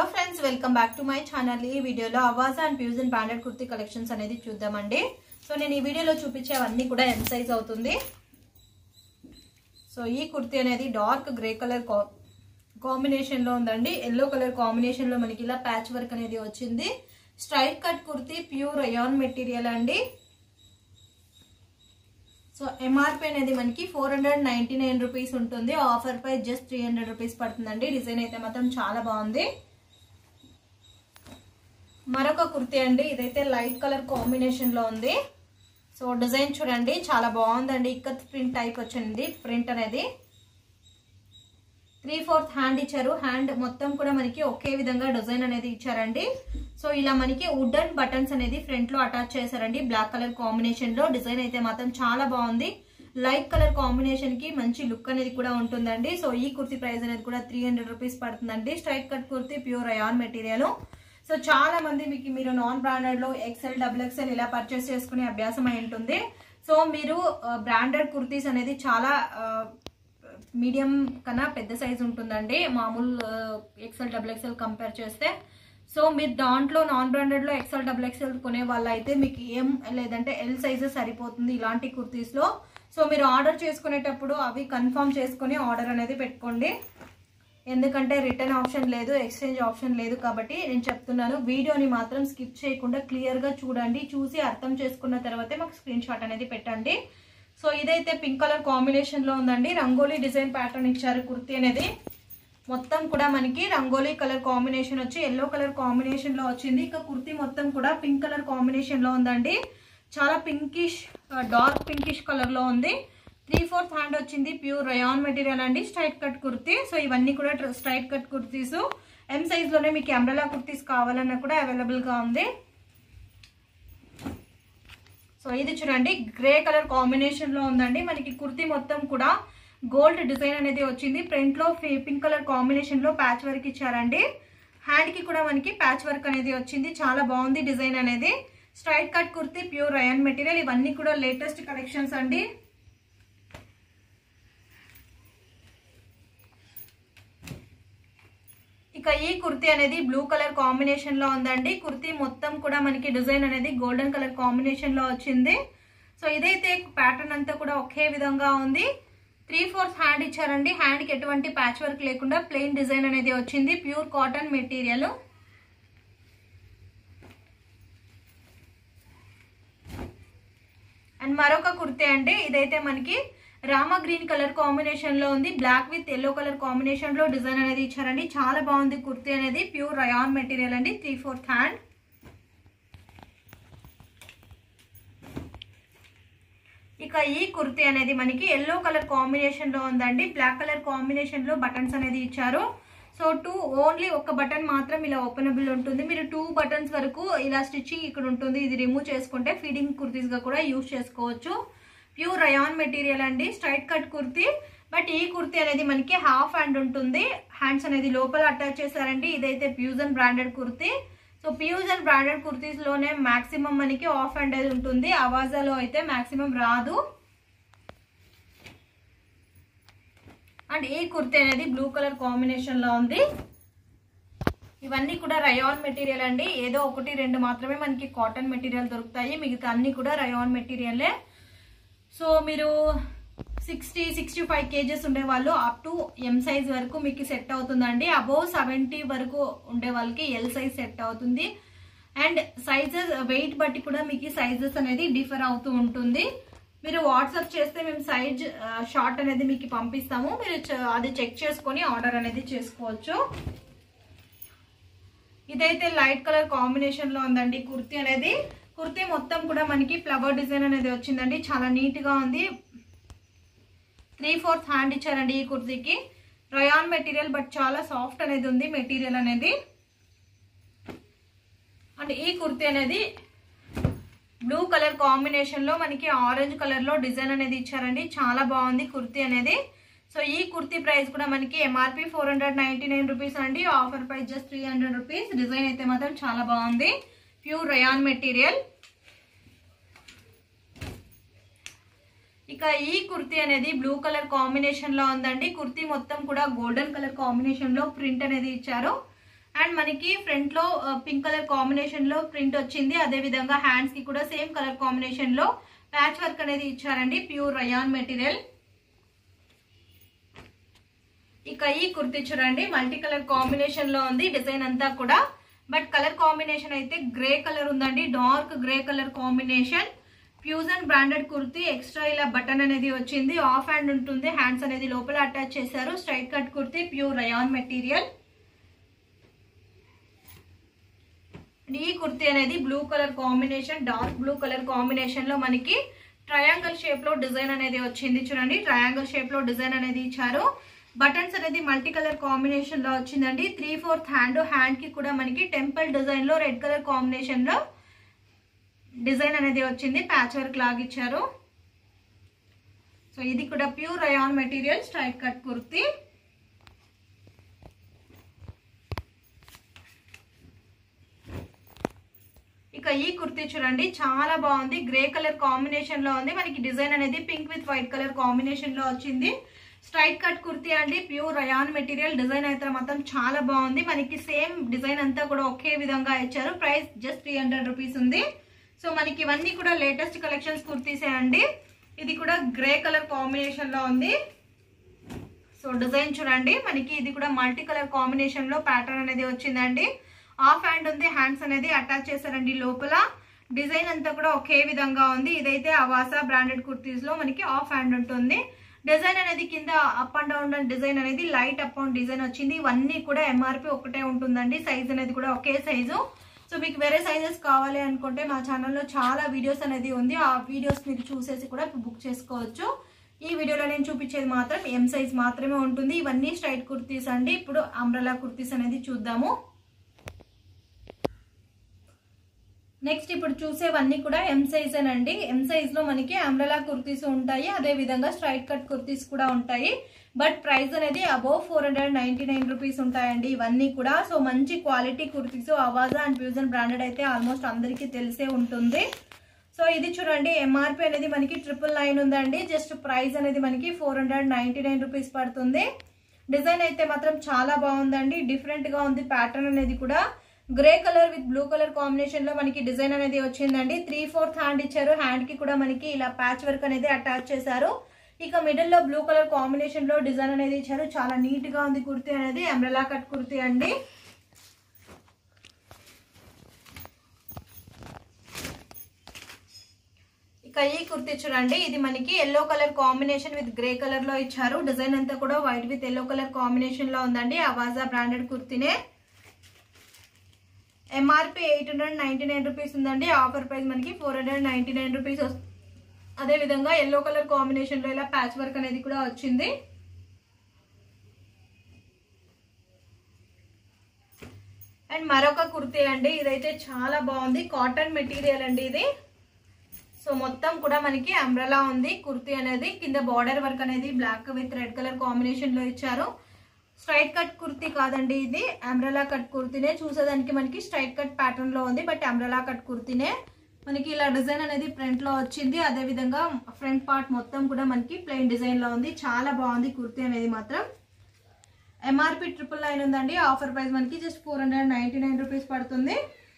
friends welcome back to my channel ఈ వీడియోలో Avaasa and fusion branded kurti collections అనేది చూద్దామండి సో నేను ఈ వీడియోలో చూపించేవన్నీ కూడా ఎం సైజ్ అవుతుంది సో ఈ కుర్తీ అనేది డార్క్ గ్రే కలర్ కాంబినేషన్ లో ఉందండి ఎల్లో కలర్ కాంబినేషన్ లో మనకి ఇలా ప్యాచ్ వర్క్ అనేది వచ్చింది straight cut kurti pure rayon material అండి సో ఎంఆర్పి అనేది మనకి four hundred ninety nine rupees ఉంటుంది ఆఫర్ పై జస్ట్ త్రీ హండ్రెడ్ రూపీస్ పడుతుందండి డిజైన్ అయితే మాత్రం చాలా బాగుంది మరొక కుర్తీ అండి ఇదైతే లైట్ కలర్ కాంబినేషన్ లో ఉంది సో డిజైన్ చూడండి చాలా బాగుందండి ఇక్కత్ ప్రింట్ టైప్ వచ్చింది ప్రింట్ అనేది త్రీ ఫోర్త్ హ్యాండ్ ఇచ్చారు హ్యాండ్ మొత్తం కూడా మనకి ఒకే విధంగా డిజైన్ అనేది ఇచ్చారండి సో ఇలా మనకి వుడెన్ బటన్స్ అనేది ఫ్రంట్ లో అటాచ్ చేశారండి బ్లాక్ కలర్ కాంబినేషన్ లో డిజైన్ అయితే మాత్రం చాలా బాగుంది లైట్ కలర్ కాంబినేషన్ కి మంచి లుక్ అనేది కూడా ఉంటుందండి సో ఈ కుర్తీ ప్రైస్ అనేది కూడా త్రీ హండ్రెడ్ రూపీస్ పడుతుందండి straight cut kurti pure rayon material so చాలా మంది మీకు మీరు నాన్ బ్రాండెడ్ లో ఎక్సెల్ డబుల్ ఎక్సెల్ ఇలా పర్చేస్ చేసుకునే అభ్యాసం అయి ఉంటుంది సో మీరు బ్రాండెడ్ కుర్తీస్ అనేది చాలా మీడియం కన్నా పెద్ద సైజ్ ఉంటుందండి మామూలు ఎక్సెల్ డబుల్ ఎక్సెల్ కంపేర్ చేస్తే సో మీరు దాంట్లో నాన్ బ్రాండెడ్ లో ఎక్సెల్ డబుల్ ఎక్సెల్ కొనే వాళ్ళు అయితే మీకు ఏం లేదంటే ఎల్ సైజెస్ సరిపోతుంది ఇలాంటి కుర్తీస్ లో సో మీరు ఆర్డర్ చేసుకునేటప్పుడు అవి కన్ఫర్మ్ చేసుకుని ఆర్డర్ అనేది పెట్టుకోండి ఎందుకంటే రిటర్న్ ఆప్షన్ లేదు ఎక్స్చేంజ్ ఆప్షన్ లేదు కాబట్టి నేను చెప్తున్నాను వీడియోని మాత్రం స్కిప్ చేయకుండా క్లియర్గా చూడండి చూసి అర్థం చేసుకున్న తర్వాతే మాకు స్క్రీన్ షాట్ అనేది పెట్టండి సో ఇదైతే పింక్ కలర్ కాంబినేషన్ లో ఉందండి రంగోలీ డిజైన్ ప్యాటర్న్ ఇచ్చారు కుర్తీ అనేది మొత్తం కూడా మనకి రంగోలీ కలర్ కాంబినేషన్ వచ్చి ఎల్లో కలర్ కాంబినేషన్ లో వచ్చింది ఇక కుర్తీ మొత్తం కూడా పింక్ కలర్ కాంబినేషన్ లో ఉందండి చాలా పింకిష్ డార్క్ పింకిష్ కలర్ లో ఉంది త్రీ ఫోర్త్ హ్యాండ్ వచ్చింది ప్యూర్ రయాన్ మెటీరియల్ అండి స్ట్రైట్ కట్ కుర్తీ సో ఇవన్నీ కూడా straight cut kurtis M size లోనే మీకు అంబ్రెలా కుర్తీస్ కావాలన్నా కూడా అవైలబుల్ గా ఉంది సో ఇది చూడండి గ్రే కలర్ కాంబినేషన్ లో ఉందండి మనకి కుర్తీ మొత్తం కూడా గోల్డ్ డిజైన్ అనేది వచ్చింది ఫ్రంట్ లో పింక్ కలర్ కాంబినేషన్ లో ప్యాచ్ వర్క్ ఇచ్చారండి హ్యాండ్ కి కూడా మనకి ప్యాచ్ వర్క్ అనేది వచ్చింది చాలా బాగుంది డిజైన్ అనేది straight cut kurti pure rayon material ఇవన్నీ కూడా లేటెస్ట్ కలెక్షన్స్ అండి ఇక ఈ కుర్తీ అనేది బ్లూ కలర్ కాంబినేషన్ లో ఉందండి కుర్తీ మొత్తం కూడా మనకి డిజైన్ అనేది గోల్డెన్ కలర్ కాంబినేషన్ లో వచ్చింది సో ఇదైతే ప్యాటర్న్ అంతా కూడా ఒకే విధంగా ఉంది త్రీ ఫోర్త్ హ్యాండ్ ఇచ్చారండి హ్యాండ్ కి ఎటువంటి ప్యాచ్ వర్క్ లేకుండా ప్లెయిన్ డిజైన్ అనేది వచ్చింది ప్యూర్ కాటన్ మెటీరియల్ అండ్ మరొక కుర్తీ అంటే ఇదైతే మనకి రామా గ్రీన్ కలర్ కాంబినేషన్ లో ఉంది black with yellow colour combination లో డిజైన్ అనేది ఇచ్చారండి చాలా బాగుంది కుర్తీ అనేది ప్యూర్ రయాన్ మెటీరియల్ అండి త్రీ ఫోర్త్ హ్యాండ్ ఇక ఈ కుర్తీ అనేది మనకి ఎల్లో కలర్ కాంబినేషన్ లో ఉందండి బ్లాక్ కలర్ కాంబినేషన్ లో బటన్స్ అనేది ఇచ్చారు సో టూ ఓన్లీ ఒక బటన్ మాత్రం ఇలా ఓపెనబుల్ ఉంటుంది మీరు టూ బటన్స్ వరకు ఇలా స్టిచ్చింగ్ ఇక్కడ ఉంటుంది ఇది రిమూవ్ చేసుకుంటే ఫీడింగ్ కుర్తీస్ గా కూడా యూజ్ చేసుకోవచ్చు ప్యూర్ రయాన్ మెటీరియల్ అండి స్ట్రైట్ కట్ కుర్తీ బట్ ఈ కుర్తీ అనేది మనకి హాఫ్ హ్యాండ్ ఉంటుంది హ్యాండ్స్ అనేది లోపల అటాచ్ చేశారండి ఇదైతే fusion branded kurti so fusion branded kurtis లోనే మాక్సిమం మనకి ఆఫ్ హ్యాండ్ అనేది ఉంటుంది అవాజాలో అయితే మాక్సిమం రాదు అండ్ ఈ కుర్తీ అనేది బ్లూ కలర్ కాంబినేషన్ లో ఉంది ఇవన్నీ కూడా రయాన్ మెటీరియల్ అండి ఏదో ఒకటి రెండు మాత్రమే మనకి కాటన్ మెటీరియల్ దొరుకుతాయి మిగతా అన్ని కూడా రయాన్ మెటీరియలే సో మీరు సిక్స్టీ సిక్స్టీ ఫైవ్ కేజెస్ ఉండే వాళ్ళు అప్ టు ఎం సైజ్ వరకు మీకు సెట్ అవుతుందండి అబోవ్ సెవెంటీ వరకు ఉండే వాళ్ళకి ఎల్ సైజ్ సెట్ అవుతుంది అండ్ సైజెస్ వెయిట్ బట్టి కూడా మీకు సైజెస్ అనేది డిఫర్ అవుతూ ఉంటుంది మీరు వాట్సాప్ చేస్తే మేము సైజ్ షార్ట్ అనేది మీకు పంపిస్తాము మీరు అది చెక్ చేసుకొని ఆర్డర్ అనేది చేసుకోవచ్చు ఇదైతే లైట్ కలర్ కాంబినేషన్ లో ఉందండి కుర్తీ అనేది కుర్తీ మొత్తం కూడా మనకి ఫ్లవర్ డిజైన్ అనేది వచ్చిందండి చాలా నీట్ గా ఉంది త్రీ ఫోర్త్ హ్యాండ్ ఇచ్చారండి ఈ కుర్తీకి రయాన్ మెటీరియల్ బట్ చాలా సాఫ్ట్ అనేది ఉంది మెటీరియల్ అనేది అండ్ ఈ కుర్తీ అనేది బ్లూ కలర్ కాంబినేషన్ లో మనకి ఆరెంజ్ కలర్ లో డిజైన్ అనేది ఇచ్చారండి చాలా బాగుంది కుర్తీ అనేది సో ఈ కుర్తీ ప్రైస్ కూడా మనకి MRP four hundred ninety nine rupees అండి offer price just three hundred rupees design అయితే మాత్రం చాలా బాగుంది ప్యూర్ రయాన్ మెటీరియల్ ఇక ఈ కుర్తీ అనేది బ్లూ కలర్ కాంబినేషన్ లో ఉందండి కుర్తీ మొత్తం కూడా గోల్డెన్ కలర్ కాంబినేషన్ లో ప్రింట్ అనేది ఇచ్చారు అండ్ మనకి ఫ్రంట్ లో పింక్ కలర్ కాంబినేషన్ లో ప్రింట్ వచ్చింది అదే విధంగా హ్యాండ్స్ కి కూడా సేమ్ కలర్ కాంబినేషన్ లో ప్యాచ్ వర్క్ అనేది ఇచ్చారండి ప్యూర్ రయాన్ మెటీరియల్ ఇక ఈ కుర్తి చూడండి మల్టీ కలర్ కాంబినేషన్ లో ఉంది డిజైన్ అంతా కూడా బట్ కలర్ కాంబినేషన్ అయితే గ్రే కలర్ ఉందండి dark grey colour combination fusion branded kurti extra ఇలా బటన్ అనేది వచ్చింది ఆఫ్ హ్యాండ్ ఉంటుంది హ్యాండ్స్ అనేది లోపల అటాచ్ చేశారు straight cut kurti pure rayon material ఈ కుర్తి అనేది blue colour combination dark blue colour combination లో మనకి ట్రయాంగిల్ షేప్ లో డిజైన్ అనేది వచ్చింది చూడండి ట్రయాంగిల్ షేప్ లో డిజైన్ అనేది ఇచ్చారు బటన్స్ అనేది మల్టీ కలర్ కాంబినేషన్ లో వచ్చిందండి త్రీ ఫోర్త్ హ్యాండ్ హ్యాండ్ కి కూడా మనకి టెంపుల్ డిజైన్ లో రెడ్ కలర్ కాంబినేషన్ లో డిజైన్ అనేది వచ్చింది ప్యాచ్ వర్క్ లాగా ఇచ్చారు సో ఇది కూడా pure rayon material straight cut kurti ఇక ఈ కుర్తీ చూడండి చాలా బాగుంది గ్రే కలర్ కాంబినేషన్ లో ఉంది మనకి డిజైన్ అనేది pink with white colour combination లో వచ్చింది స్ట్రైట్ కట్ కుర్తీ అండి ప్యూర్ రయాన్ మెటీరియల్ డిజైన్ అయితే మాత్రం చాలా బాగుంది మనకి సేమ్ డిజైన్ అంతా కూడా ఒకే విధంగా ఇచ్చారు price just three hundred rupees ఉంది సో మనకి ఇవన్నీ కూడా లేటెస్ట్ కలెక్షన్స్ కుర్తీసే అండి ఇది కూడా గ్రే కలర్ కాంబినేషన్ లో ఉంది సో డిజైన్ చూడండి మనకి ఇది కూడా మల్టీ కలర్ కాంబినేషన్ లో ప్యాటర్న్ అనేది వచ్చిందండి హాఫ్ హ్యాండ్ ఉంది హ్యాండ్స్ అనేది అటాచ్ చేశారండి లోపల డిజైన్ అంతా కూడా ఒకే విధంగా ఉంది ఇదైతే అవాసా బ్రాండెడ్ కుర్తీస్ లో మనకి హాఫ్ హ్యాండ్ ఉంటుంది డిజైన్ అనేది కింద అప్ అండ్ డౌన్ డిజైన్ అనేది లైట్ అప్ అండ్ డిజైన్ వచ్చింది ఇవన్నీ కూడా ఎంఆర్పి ఒకటే ఉంటుందండి సైజ్ అనేది కూడా ఒకే సైజు సో మీకు వేరే సైజెస్ కావాలి అనుకుంటే మా ఛానల్లో చాలా వీడియోస్ అనేది ఉంది ఆ వీడియోస్ మీరు చూసేసి కూడా బుక్ చేసుకోవచ్చు ఈ వీడియోలో నేను చూపించేది మాత్రం ఎం సైజ్ మాత్రమే ఉంటుంది ఇవన్నీ స్ట్రైట్ కుర్తీస్ అండి ఇప్పుడు అంబ్రలా కుర్తీస్ అనేది చూద్దాము నెక్స్ట్ ఇప్పుడు చూసేవన్నీ కూడా ఎం సైజ్ అండి ఎం సైజ్ లో మనకి అంబ్రలా కుర్తీస్ ఉంటాయి అదే విధంగా స్ట్రైట్ కట్ కుర్తీస్ కూడా ఉంటాయి బట్ ప్రైస్ అనేది above four hundred ninety nine rupees ఉంటాయండి ఇవన్నీ కూడా సో మంచి quality kurtis Avaasa and fusion branded అయితే ఆల్మోస్ట్ అందరికీ తెలిసే ఉంటుంది సో ఇది చూడండి ఎంఆర్పి అనేది మనకి ట్రిపుల్ నైన్ ఉందండి జస్ట్ ప్రైస్ అనేది మనకి four hundred ninety nine rupees పడుతుంది డిజైన్ అయితే మాత్రం చాలా బాగుందండి డిఫరెంట్ గా ఉంది ప్యాటర్న్ అనేది కూడా grey colour with blue colour combination లో మనకి డిజైన్ అనేది వచ్చిందండి త్రీ ఫోర్త్ హ్యాండ్ ఇచ్చారు హ్యాండ్ కి కూడా మనకి ఇలా ప్యాచ్ వర్క్ అనేది అటాచ్ చేశారు ఇక మిడిల్ లో బ్లూ కలర్ కాంబినేషన్ లో డిజైన్ అనేది ఇచ్చారు చాలా నీట్ గా ఉంది కుర్తీ అనేది అంబ్రెలా కట్ కుర్తీ అండి ఇక ఈ కుర్తీ చూడండి ఇది మనకి yellow colour combination with grey colour లో ఇచ్చారు డిజైన్ అంతా కూడా white with yellow colour combination లో ఉందండి అవాజా బ్రాండెడ్ కుర్తీనే MRP eight hundred ninety nine rupees ఉందండి ఆఫర్ ప్రైస్ మనకి four hundred ninety nine rupees అదే విధంగా ఎల్లో కలర్ కాంబినేషన్ లో ఇలా ప్యాచ్ వర్క్ అనేది కూడా వచ్చింది అండ్ మరొక కుర్తీ అండి ఇదైతే చాలా బాగుంది కాటన్ మెటీరియల్ అండి ఇది సో మొత్తం కూడా మనకి అంబ్రలా ఉంది కుర్తీ అనేది కింద బార్డర్ వర్క్ అనేది black with red colour combination లో ఇచ్చారు స్ట్రైట్ కట్ కుర్తీ కాదండి ఇది అంబ్రలా కట్ కుర్తీనే చూసేదానికి మనకి స్ట్రైట్ కట్ ప్యాటర్న్ లో ఉంది బట్ అంబ్రలా కట్ కుర్తీనే మనకి ఇలా డిజైన్ అనేది ఫ్రంట్ లో వచ్చింది అదే విధంగా ఫ్రంట్ పార్ట్ మొత్తం కూడా మనకి ప్లెయిన్ డిజైన్ లో ఉంది చాలా బాగుంది కుర్తీ అనేది మాత్రం ఎంఆర్పి ట్రిపుల్ నైన్ ఉందండి ఆఫర్ ప్రైస్ మనకి just four hundred ninety nine rupees పడుతుంది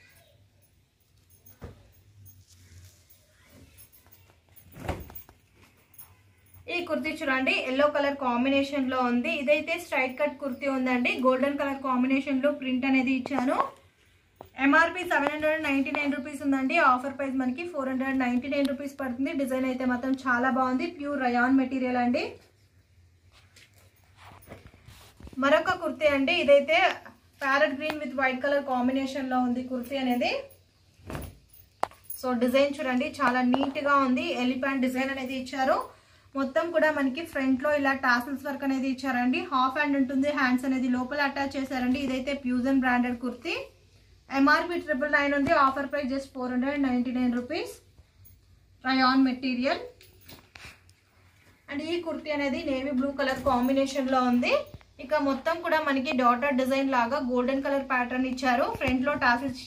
ఈ కుర్తీ చూడండి ఎల్లో కలర్ కాంబినేషన్ లో ఉంది ఇదైతే స్ట్రైట్ కట్ కుర్తీ ఉందండి గోల్డెన్ కలర్ కాంబినేషన్ లో ప్రింట్ అనేది ఇచ్చాను MRP seven hundred ninety nine rupees ఉందండి ఆఫర్ ప్రైస్ మనకి four hundred ninety nine rupees పడుతుంది డిజైన్ అయితే మాత్రం చాలా బాగుంది ప్యూర్ రయాన్ మెటీరియల్ అండి మరొక కుర్తీ అండి ఇదైతే parrot green with white colour combination లో ఉంది కుర్తీ అనేది సో డిజైన్ చూడండి చాలా నీట్ గా ఉంది ఎలిఫెంట్ డిజైన్ అనేది ఇచ్చారు మొత్తం కూడా మనకి ఫ్రంట్ లో ఇలా టాసిల్స్ వర్క్ అనేది ఇచ్చారండి హాఫ్ హ్యాండ్ ఉంటుంది హ్యాండ్స్ అనేది లోపల అటాచ్ చేశారండి ఇదైతే fusion branded kurti MRP triple nine ఉంది offer price just four hundred ninety nine rupees rayon material and ఈ కుర్తీ అనేది నేవీ బ్లూ కలర్ కాంబినేషన్ లో ఉంది ఇక మొత్తం కూడా మనకి డాటర్ డిజైన్ లాగా గోల్డెన్ కలర్ ప్యాటర్న్ ఇచ్చారు ఫ్రంట్ లో టాసిల్స్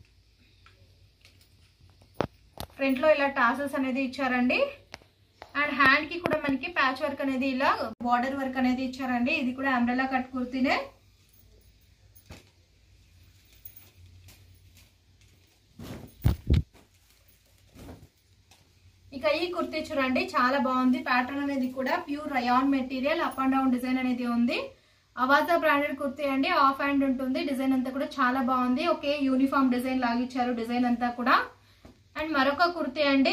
ఫ్రంట్ లో ఇలా టాసిల్స్ అనేది ఇచ్చారండి అండ్ హ్యాండ్ కి కూడా మనకి ప్యాచ్ వర్క్ అనేది ఇలా బార్డర్ వర్క్ అనేది ఇచ్చారండి ఇది కూడా అంబ్రెలా కట్ కుర్తీనే ఈ కుర్తీ చూడండి చాలా బాగుంది ప్యాటర్న్ అనేది కూడా pure rayon material up and down design అనేది ఉంది అవాజా బ్రాండెడ్ కుర్తీ అండి ఆఫ్ హ్యాండ్ ఉంటుంది డిజైన్ అంతా కూడా చాలా బాగుంది ఒకే యూనిఫామ్ డిజైన్ లాగిచ్చారు డిజైన్ అంతా కూడా అండ్ మరొక కుర్తీ అండి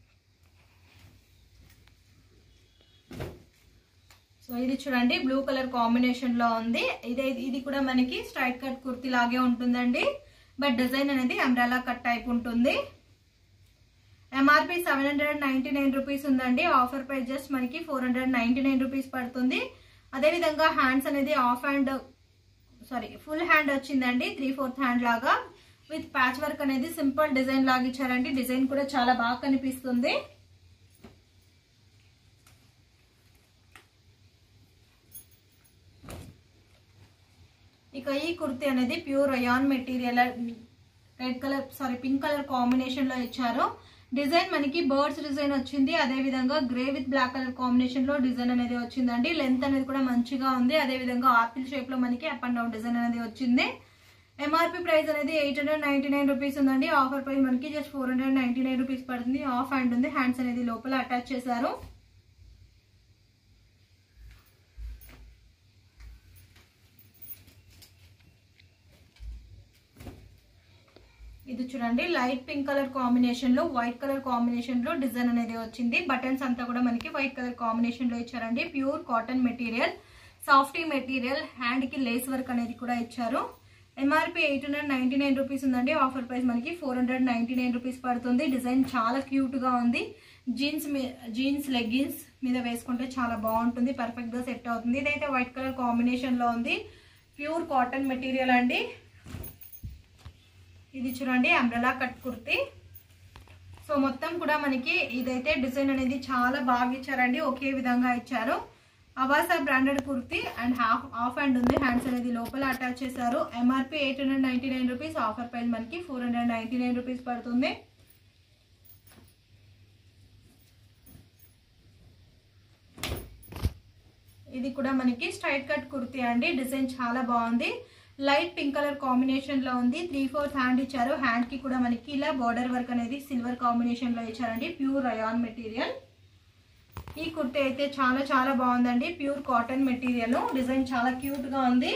సో ఇది చూడండి బ్లూ కలర్ కాంబినేషన్ లో ఉంది ఇదే ఇది కూడా మనకి స్ట్రైట్ కట్ కుర్తీ లాగే ఉంటుందండి బట్ డిజైన్ అనేది అంబ్రాలా కట్ టైప్ ఉంటుంది MRP seven hundred ninety nine rupees ఉందండి ఆఫర్ ప్రైస్ జస్ట్ మనకి four hundred ninety nine rupees పడుతుంది అదేవిధంగా హ్యాండ్స్ అనేది half hand sorry full hand వచ్చిందండి త్రీ ఫోర్త్ హ్యాండ్ లాగా విత్ ప్యాచ్ వర్క్ అనేది సింపుల్ డిజైన్ లాగా ఇచ్చారండి డిజైన్ కూడా చాలా బాగా కనిపిస్తుంది ఇక ఈ కుర్తీ అనేది pure rayon material red colour sorry pink colour combination లో ఇచ్చారు డిజైన్ మనకి బర్డ్స్ డిజైన్ వచ్చింది అదే విధంగా grey with black colour combination లో డిజైన్ అనేది వచ్చిందండి లెంత్ అనేది కూడా మంచిగా ఉంది అదే విధంగా ఆపిల్ షేప్ లో మనకి అప్ అండ్ డౌన్ డిజైన్ అనేది వచ్చింది ఎంఆర్పి ప్రైస్ అనేది eight hundred ninety nine rupees ఉందండి ఆఫర్ ప్రైస్ మనకి just four hundred ninety nine rupees పడుతుంది ఆఫ్ హ్యాండ్ ఉంది హ్యాండ్స్ అనేది లోపల అటాచ్ చేశారు ఇది చూడండి లైట్ పింక్ కలర్ కాంబినేషన్ లో వైట్ కలర్ కాంబినేషన్ లో డిజైన్ అనేది వచ్చింది బటన్స్ అంతా కూడా మనకి వైట్ కలర్ కాంబినేషన్ లో ఇచ్చారండి pure cotton material softy material hand కి లేస్ వర్క్ అనేది కూడా ఇచ్చారు MRP eight hundred ninety nine rupees ఉందండి ఆఫర్ ప్రైస్ మనకి four hundred ninety nine rupees పడుతుంది డిజైన్ చాలా క్యూట్ గా ఉంది జీన్స్ జీన్స్ లెగ్గిన్స్ మీద వేసుకుంటే చాలా బాగుంటుంది పర్ఫెక్ట్ గా సెట్ అవుతుంది ఇదైతే వైట్ కలర్ కాంబినేషన్ లో ఉంది ప్యూర్ కాటన్ మెటీరియల్ అండి ఇది చూడండి అంబ్రెలా కట్ కుర్తి సో మొత్తం కూడా మనకి ఇదైతే డిజైన్ అనేది చాలా బాగా ఇచ్చారండి ఒకే విధంగా ఇచ్చారు Avaasa branded kurti and half off and ఉంది హ్యాండ్స్ అనేది లోపల అటాచ్ చేశారు MRP eight hundred ninety nine rupees offer price మనకి four hundred ninety nine rupees పడుతుంది ఇది కూడా మనకి స్ట్రైట్ కట్ కుర్తి అండి డిజైన్ చాలా బాగుంది లైట్ పింక్ కలర్ కాంబినేషన్ లో ఉంది త్రీ ఫోర్త్ హ్యాండ్ ఇచ్చారు హ్యాండ్ కి కూడా మనకి ఇలా బార్డర్ వర్క్ అనేది సిల్వర్ కాంబినేషన్ లో ఇచ్చారండి ప్యూర్ రయాన్ మెటీరియల్ ఈ కుర్తి అయితే చాలా చాలా బాగుందండి ప్యూర్ కాటన్ మెటీరియల్ డిజైన్ చాలా క్యూట్ గా ఉంది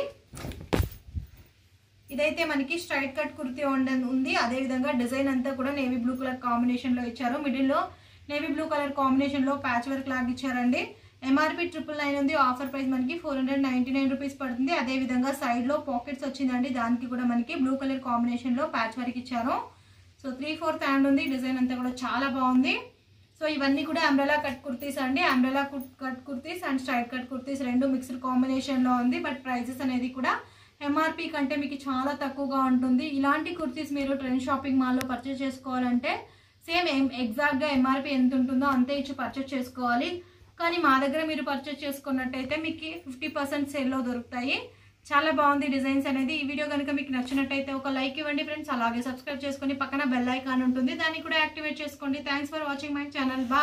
ఇదైతే మనకి స్ట్రైట్ కట్ కుర్తి ఉంది అదే విధంగా డిజైన్ అంతా కూడా నేవీ బ్లూ కలర్ కాంబినేషన్ లో ఇచ్చారు మిడిల్ లో నేవీ బ్లూ కలర్ కాంబినేషన్ లో ప్యాచ్ వర్క్ లాగా ఇచ్చారండి ఎంఆర్పి ట్రిపుల్ నైన్ ఉంది ఆఫర్ ప్రైస్ మనకి four hundred ninety nine rupees పడుతుంది అదే విధంగా సైడ్ లో పాకెట్స్ వచ్చిందండి దానికి కూడా మనకి బ్లూ కలర్ కాంబినేషన్ లో ప్యాచ్ వర్క్ ఇచ్చారు సో త్రీ ఫోర్త్ హ్యాండ్ ఉంది డిజైన్ అంతా కూడా చాలా బాగుంది సో ఇవన్నీ కూడా అంబ్రెలా కట్ కుర్తీస్ అండి umbrella cut kurtis and straight cut kurtis రెండు మిక్స్డ్ కాంబినేషన్ లో ఉంది బట్ ప్రైజెస్ అనేది కూడా ఎంఆర్పి కంటే మీకు చాలా తక్కువగా ఉంటుంది ఇలాంటి కుర్తీస్ మీరు ట్రెండ్ షాపింగ్ మాల్లో పర్చేస్ చేసుకోవాలంటే సేమ్ ఎగ్జాక్ట్గా ఎంఆర్పి ఎంత ఉంటుందో అంతే ఇచ్చి పర్చేస్ చేసుకోవాలి కానీ మా దగ్గర మీరు పర్చేస్ చేసుకున్నట్టయితే మీకు ఫిఫ్టీ పర్సెంట్ సేల్లో దొరుకుతాయి చాలా బాగుంది డిజైన్స్ అనేది ఈ వీడియో కనుక మీకు నచ్చినట్టయితే ఒక లైక్ ఇవ్వండి ఫ్రెండ్స్ అలాగే సబ్స్క్రైబ్ చేసుకొని పక్కన బెల్ ఐకాన్ ఉంటుంది దాన్ని కూడా యాక్టివేట్ చేసుకోండి thanks for watching my channel బా